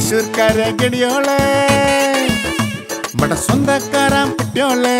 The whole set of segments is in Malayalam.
തൃശ്ശൂർക്കാരെ ഗടിയോളെ ഇവിടെ സ്വന്തക്കാരാം കുട്ടിയോളെ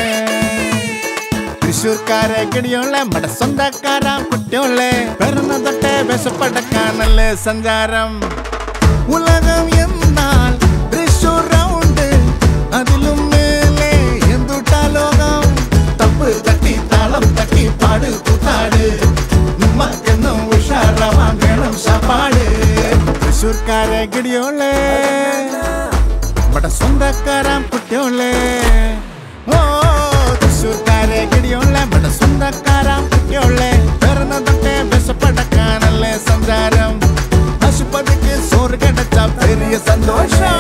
തൃശ്ശൂർക്കാരെ ഗടിയോളെ ഇവിടെ സ്വന്തക്കാരാം കുട്ടിയോളെ പിറന്ന തൊട്ടേ വിശപ്പടക്കാണല്ലേ സഞ്ചാരം ഉലകം എന്നാൽ തൃശ്ശൂർ റൗണ്ട് അതിലും മേലെ എന്തുട്ടാ ലോകം തപ്പ് തട്ടി താളം തട്ടി പാട് കൂത്താട് നമ്മക്കെന്നും ഉഷാറാവാൻ വേണം ശാപ്പാട് തൃശ്ശൂർക്കാരെ ഗടിയോളെ ഇവിടെ സ്വന്തക്കാരാം കുട്ടിയോളെ ഓ തൃശ്ശൂർക്കാരെ ഗടിയോളെ ഇവിടെ സ്വന്തക്കാരാം കുട്ടിയോളെ പിറന്ന തൊട്ടേ വിശപ്പടക്കാനല്ലേ സഞ്ചാരം പശുപതിക്ക് സോറ് കിടച്ച പെരിയ സന്തോഷം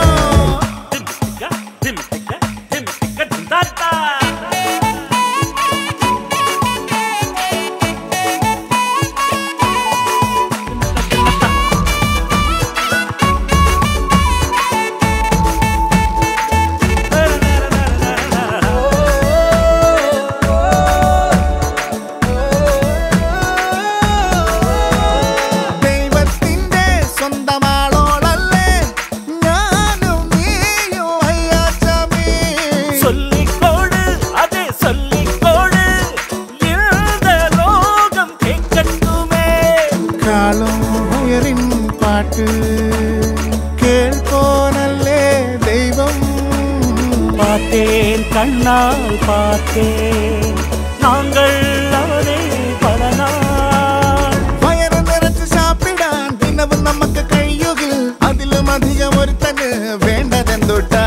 ദൈവത്തിന്റെ സ്വന്തമാളോളല്ലേ ഞാനും നീയും അയ്യാച്ചമേ சொல்லிக்கோடு அதே சொல்லிக்கோடு இந்த லோகம் கேட்கட்டுமே കാളും വയറിൻ പാട്ട് കേൾക്കോനല്ലേ ദൈവം பார்த்தேன் கண்ணால் பார்த்தேன் நாங்கள் அவனை பல நாள் വയറ് നിറച്ച് സാപ്പിടാൻ ദിനവും നമുക്ക് കഴിയുകിൽ അതിലും അധികം ഒരുത്തന് വേണ്ടതെന്തുട്ടാ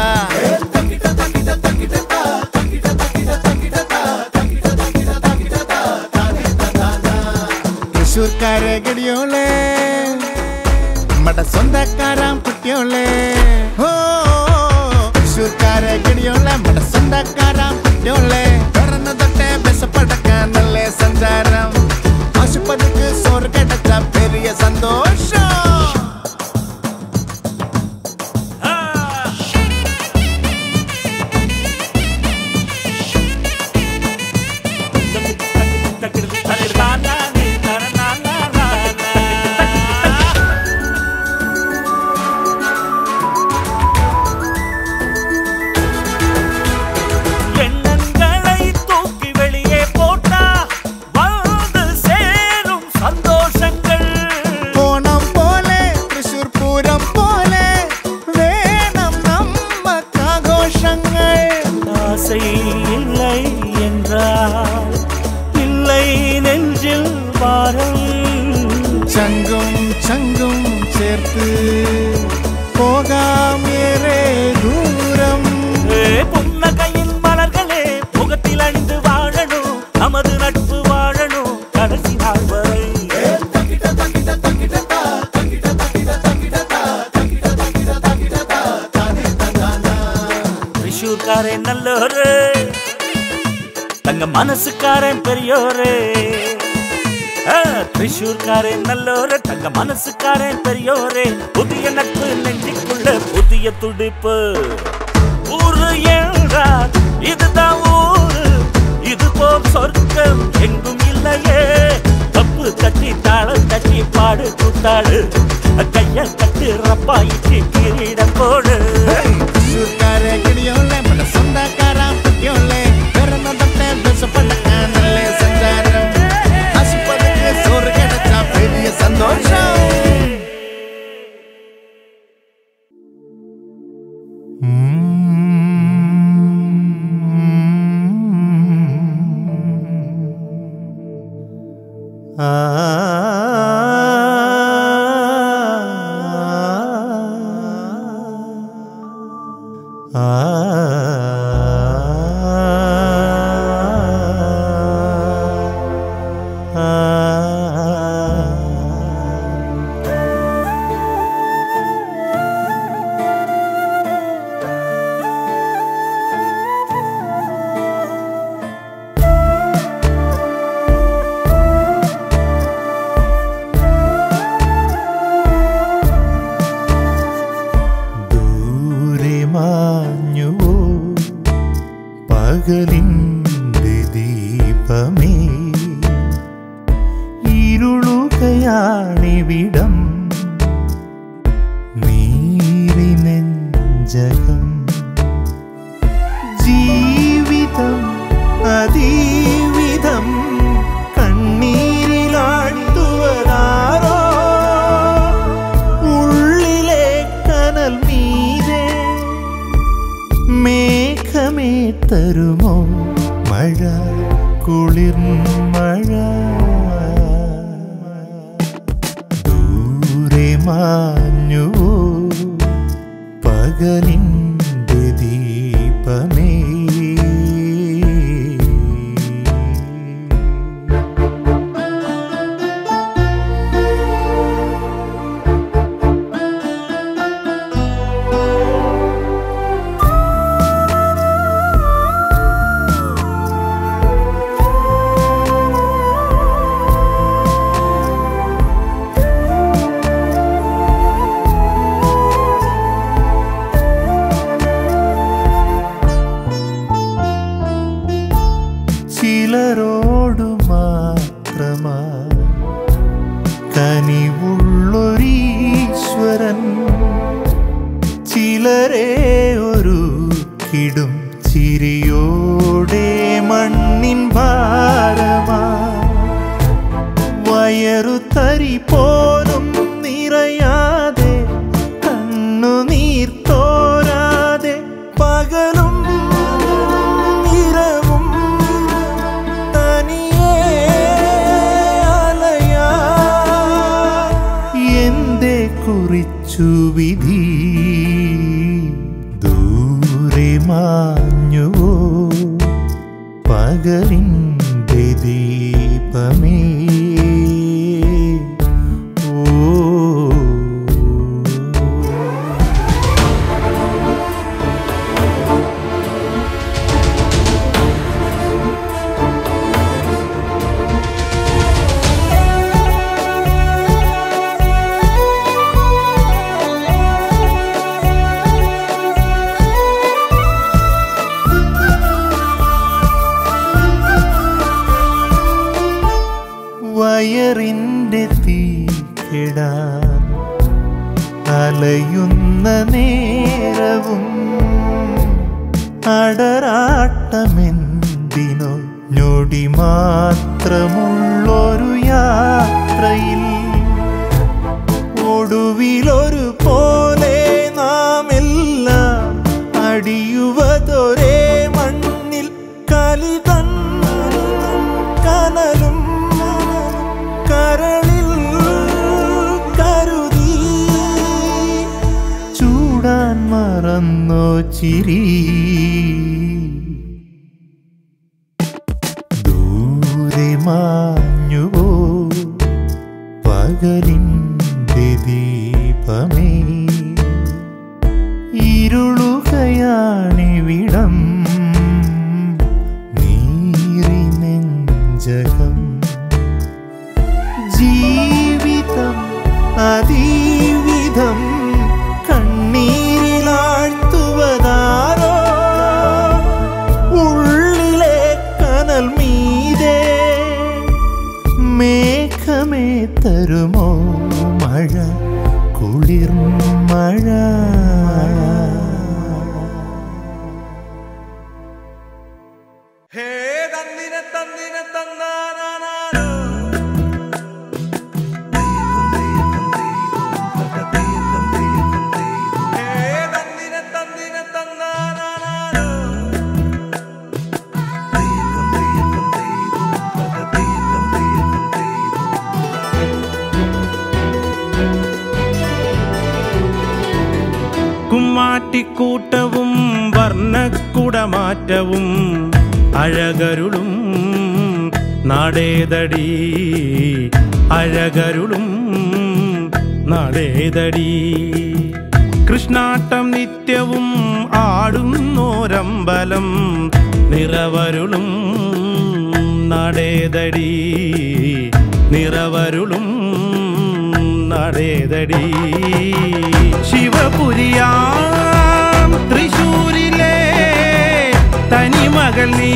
തൃശ്ശൂർക്കാരെ ഗടിയോളെ നമ്മുടെ സ്വന്തക്കാരാം കുട്ടിയോളെ ഓ തൃശ്ശൂർക്കാരെ ഗടിയോളെ നമ്മുടെ സ്വന്തക്കാരാം കുട്ടിയോളെ പിറന്ന തൊട്ടേ ബസപ്പടക്കാൻ നല്ല സഞ്ചാരം ആശുപത്രിക്ക് സോറ് കിടച്ച പെരിയ സന്തോഷം எண்ணங்களை தூக்கி வெளியே போட்டா வந்து சேரும் சந்தோஷங்கள் ഓണം പോലെ തൃശൂർ പൂരം പോലെ വേണം നമ്മക്കാഘോഷങ്ങൾ ஆசை இல்லை என்றால் இல்லை நெஞ்சில் வாரம் ചങ്കും ചങ്കും ചേർത്ത് പോകാം ഏറെ ദൂരം ஏ, புன்னகையின் மலர்களே முகத்தில் அணிந்து வாழணும் நமது நட்பு வாழணும் கடைசி நாள் வரை திரிஷூர்காரன் நல்லோரு தங்க மனசுக்காரன் பெரியோரு ஆ, திரிஷூர்காரன் நல்லோரு தங்க மனசுக்காரன் பெரியோரே புதிய நட்பு நெஞ்சுக்குள்ள புதிய துடிப்பு ஊரு என்றால் இதுதான் ஊரு இது போல் சொர்க்கம் எங்கும் இல்லையே தப்பு தட்டி தாளம் தட்டி பாடு கூத்தாடு கைய கட்டு ரப்பாயிட்டு கிரீடம் போடு തൃശ്ശൂർക്കാരെ കിടിയോളെ നമ്മുടെ സ്വന്തക്കാരാം കുട്ടിയോളെ പിറന്ന തൊട്ടേ വിശപ്പടക്കാൻ നല്ല സഞ്ചാരം ആശുപത്രിക്ക് സോറ് കിടച്ച പെരിയ സന്തോഷം ദൂരെ മാഞ്ഞുവോ പകലിൻ്റെ ദീപമേ ഇരുളുകയാണിവിടം നീ മഴ കുളിർ മഴ ദൂരെ മാഞ്ഞുവോ പകലിൻ്റെ ദീപമേ ചിലരോടു മാത്രമാ കനിവുള്ളൊരീശ്വരൻ ചിലരെ ഒരു കിടും ചിരിയോടെ മണ്ണിൻ ഭാരമാ വയറു തരി പോലും നിറയാതെ കണ്ണുനീർ തോരാതെ പകലും ഇരവും തനിയേ അലയാ എന്തേ കുറിച്ചു വിധി ദൂരെ മാഞ്ഞുവോ പകലിൻ്റെ ദീപമേ ഓ വയറിൻ്റെ തീക്കിടാൻ അലയുന്ന നേരവും അടരാട്ടമെന്തിനോ ഞൊടി മാത്രമുള്ളൊരു യാത്രയിൽ ഒടുവിലൊരു പോലെ നാം എല്ലാം അടിയുവതൊരേ മണ്ണിൽ കലിതൻ കനലും കരളിൽ കരുതി ചൂടാൻ മറന്നോ ചിരി ദൂരെ മാഞ്ഞുവോ പകലിൻ്റെ ദീപമേ ഇരുളുകയാണിവിടം നീറി നെഞ്ചകം ജീവിതം അതീവിധം കണ്ണീരിലാഴ്ത്തുവതാരോ ഉള്ളിലെ കനൽ മീതേ മേഘമേ തരുമോ മഴ കുളിർ മഴ ഹേ തന്നിന തന്നിന തന്നാനാനാരോ. ഹേ തന്നിന തന്നിന തന്നാനാനാരോ. കുമ്മാട്ടിക്കൂട്ടവും വർണ്ണക്കുടമാറ്റവും അഴകരുളും നാടേതടി അഴകരുളും നാടേതടി കൃഷ്ണാട്ടം നിത്യവും ആടുന്നോരമ്പലം നിറവരുളും നടേതടി നിറവരുളും നടേതടി ശിവപുരിയാം തൃശൂരിലെ തനിമകൾ നീ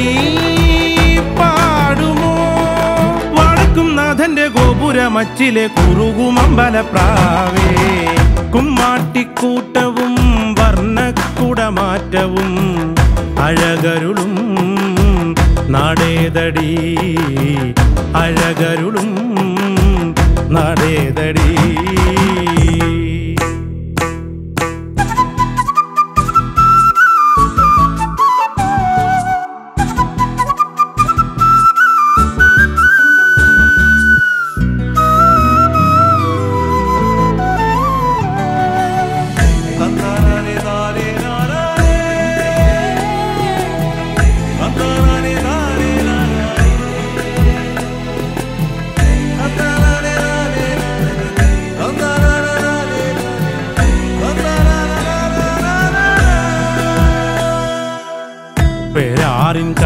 പാടുമോ വടക്കും നാഥന്റെ ഗോപുരമച്ചിലെ കുറുകുമമ്പലപ്രാവേ കുമ്മാട്ടിക്കൂട്ടവും വർണ്ണക്കുടമാറ്റവും അഴകരുളും നാടേതടി അഴകരുളും നാടേതടി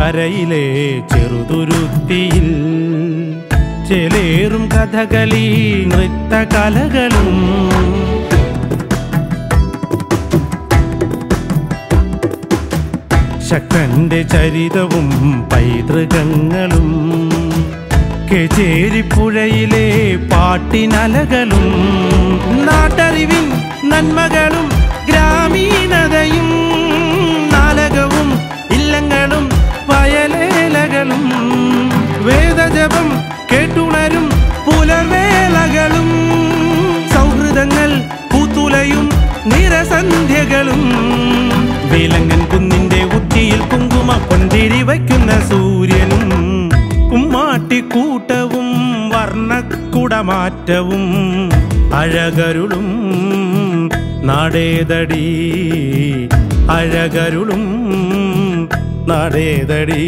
കരയിലെ ചെറുതുരുത്തിയിൽ ചെലേറും കഥകളി നൃത്തകലകളും ശക്തന്റെ ചരിതവും പൈതൃകങ്ങളും കെചേരിപ്പുഴയിലെ പാട്ടിനലകളും നാട്ടറിവിൻ നന്മകളും ഗ്രാമീണതയും നാലകവും ഇല്ലങ്ങളും വയലേലകളും വേദജപം കേട്ടുണരും പുലർവേളകളും സൗഹൃദങ്ങൾ പൂത്തുലയും നിറസന്ധ്യകളും വേലങ്ങൻ കുന്നിന്റെ ഉച്ചിയിൽ കുങ്കുമ കൊണ്ടിരി വയ്ക്കുന്ന സൂര്യനും കുമ്മാട്ടിക്കൂട്ടവും വർണ്ണക്കുടമാറ്റവും അഴകരുളും നാടേതടി അഴകരുളും നാടേതടി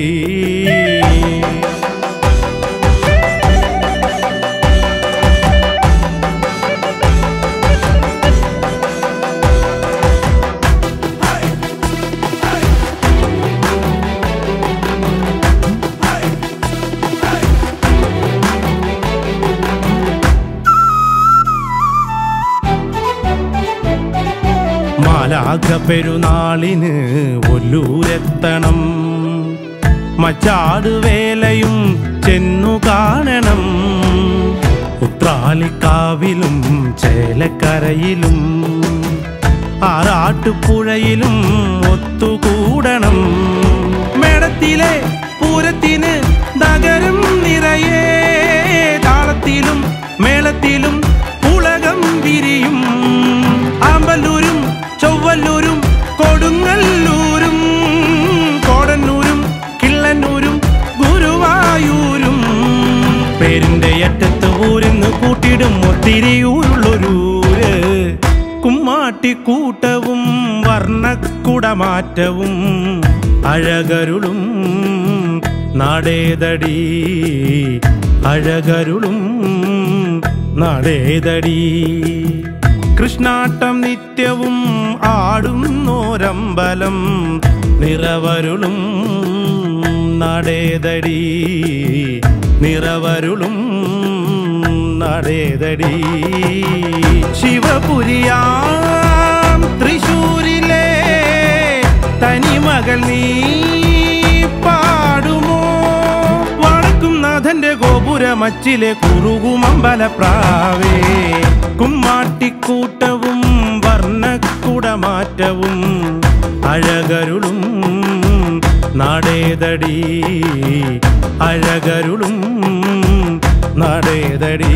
മാലാഖ പെരുന്നാളിന് ഒല്ലൂരെത്തണം മച്ചാട് വേലയും ചെന്നു കാണണം ഉത്രാലിക്കാവിലും ചേലക്കരയിലും ആറാട്ടുപുഴയിലും ഒത്തുകൂടണം മേടത്തിലെ പൂരത്തിന് നഗരം നിറയെ താളത്തിലും മേളത്തിലും ഉലകം വിരിയും ആമ്പല്ലൂരും ചൊവ്വല്ലൂരും കൊടുങ്ങല്ലൂരും കോടന്നൂരും കിള്ളന്നൂരും ഗുരുവായൂരും പേരിന്റെ അറ്റത്ത് ഊരെന്ന് കൂട്ടിടും ഒത്തിരി ഊരുള്ളൊരൂര് കുമ്മാട്ടിക്കൂട്ടവും വർണ്ണക്കുടമാറ്റവും അഴകരുളും നാടേതടി അഴകരുളും നാടേതടി കൃഷ്ണാട്ടം നിത്യവും ആടുന്നോരമ്പലം നിറവരുളും നടേതടി നിറവരുളും നടേതടി ശിവപുരിയാം തൃശൂരിലെ തനിമകൾ നീ പാടുമോ വടക്കും നാഥന്റെ ഗോപുരമച്ചിലെ കുറുകുമമ്പലപ്രാവേ കുമ്മാട്ടിക്കൂട്ടവും വർണ്ണക്കുടമാറ്റവും അഴകരുളും നാടേതടി അഴകരുളും നാടേതടി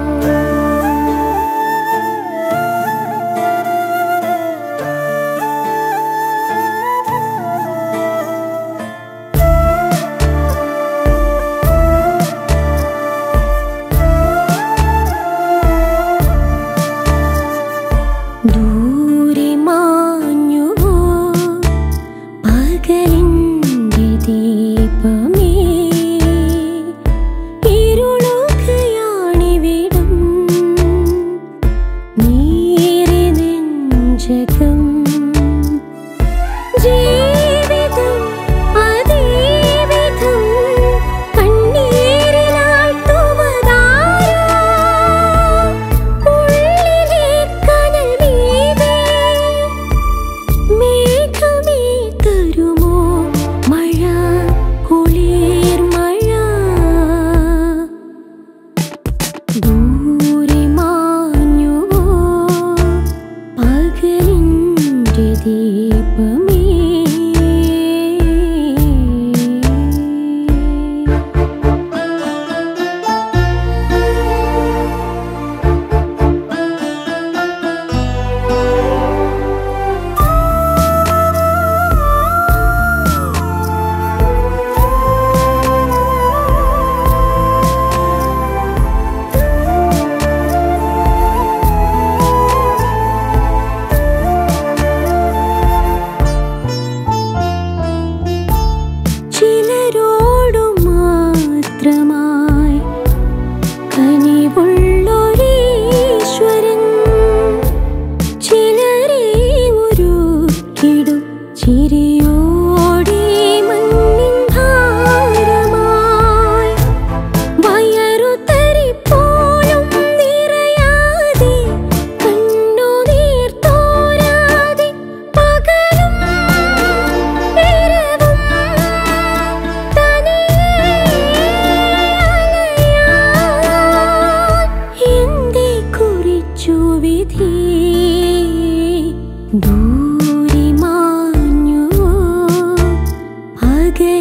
ആ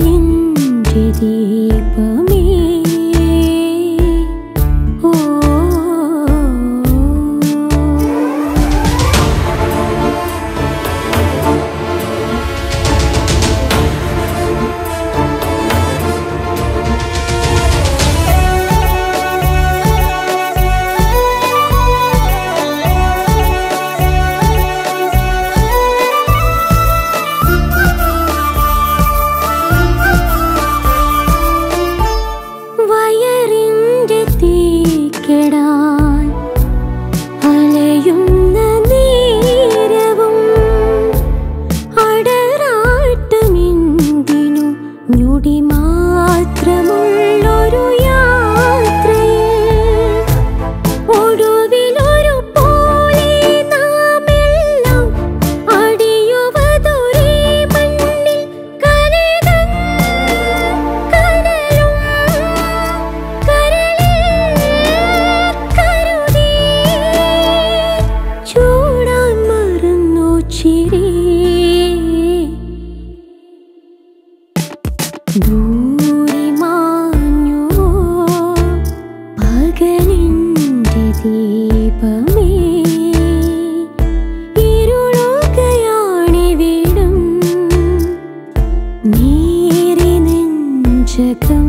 പകലിൻ്റെ ദീപമേ ഓ വയറിൻ്റെ തീക്കെടാൻ അലയുന്ന നേരവും അടരാട്ടമെന്തിനു ഞൊടി മാത്രമുള്ളൊരു യാത്രയിൽ ഒടുവിലൊരു പോലെ നാമെല്ലാം അടിയുവതൊരേ മണ്ണിൽ കരതൻ കനലും കരളിൽ കരുതി ചൂടാൻ മറന്നു ചിരി ദൂരെ മാഞ്ഞുവോ പകലിൻ്റെ ദീപമേ ഇരുളുകയാണിവിടും നീറി നെഞ്ചകം